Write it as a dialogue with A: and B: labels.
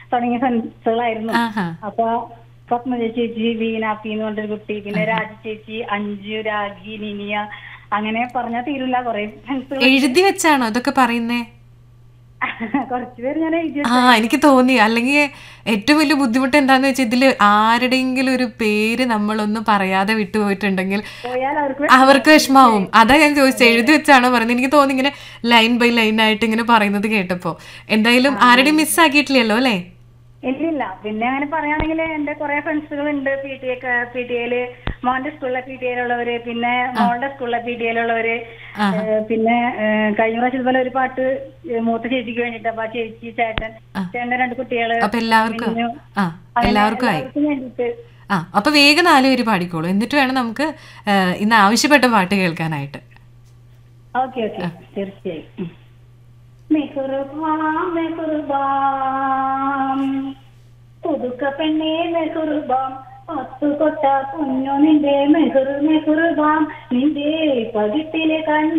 A: തുടങ്ങിയ ഫ്രണ്ട്സുകളായിരുന്നു
B: ആഹാ
A: അപ്പൊ പത്മജ ചേച്ചി വീണാപ്പി എന്ന് പറഞ്ഞൊരു കുട്ടി പിന്നെ രാജ ചേച്ചി അഞ്ജു രാഗി നിനിയ അങ്ങനെ പറഞ്ഞാൽ തീരില്ല കുറെ ഫ്രണ്ട്സുകൾ
B: എഴുതി വെച്ചാണോ ഇതൊക്കെ പറയുന്നേ
A: കുറച്ചുപേര് ഞാൻ എഴുതി
B: ആ എനിക്ക് തോന്നി അല്ലെങ്കിൽ ഏറ്റവും വലിയ ബുദ്ധിമുട്ട് എന്താന്ന് വെച്ചാൽ ഇതിൽ ആരുടെയെങ്കിലും ഒരു പേര് നമ്മളൊന്നും പറയാതെ വിട്ടുപോയിട്ടുണ്ടെങ്കിൽ
A: പോയാൽ അവർക്ക്
B: അവർക്ക് വിഷമാവും അതാ ഞാൻ ചോദിച്ചത് എഴുതി വെച്ചാണോ പറയുന്നത് എനിക്ക് തോന്നി ഇങ്ങനെ ലൈൻ ബൈ ലൈൻ ആയിട്ട് ഇങ്ങനെ പറയുന്നത് കേട്ടപ്പോ എന്തായാലും ആരുടെയും മിസ്സാക്കിയിട്ടില്ലല്ലോ അല്ലേ
A: ഇല്ലില്ല പിന്നെ അങ്ങനെ പറയുകയാണെങ്കിൽ എന്റെ കുറെ ഫ്രണ്ട്സുകൾ ഉണ്ട് P T A P T എയില് മോന്റെ സ്കൂളിലെ പി ടി എയിലുള്ളവര് പിന്നെ മോളുടെ സ്കൂളിലെ പി ടി എയിലുള്ളവര് പിന്നെ ഏഹ്, കഴിഞ്ഞ പ്രാവശ്യം ഇതുപോലെ ഒരു പാട്ട് ഏഹ്, മൂത്ത ചേച്ചിക്ക് വേണ്ടിട്ട് അപ്പൊ ആ ചേച്ചി ചേട്ടൻ ചേട്ടന്റെ രണ്ട് കുട്ടികള്
B: അപ്പൊ എല്ലാവർക്കും
A: മിന്നു.
B: ആ
A: അങ്ങനെ
B: എല്ലാവർക്കും ആയി
A: എല്ലാവർക്കും വേണ്ടിട്ട്
B: ആ അപ്പൊ വേഗം നാല് പേര് പാടിക്കോളൂ എന്നിട്ട് വേണം നമുക്ക് ആ, ഇന്ന് ആവശ്യപ്പെട്ട പാട്ട് കേൾക്കാനായിട്ട്
A: ഓക്കെ ഓക്കെ തീർച്ചയായും ഉം. മെഹുറുബാം മെഹുറുബാം പുതുക്ക പെണ്ണേ മെഹുറുബാം പത്തു കൊട്ട പൊന്നു നിന്റെ മെഹുറു മെഹുറുബാം നിന്റെ പകിട്ടിലെ കണ്ണു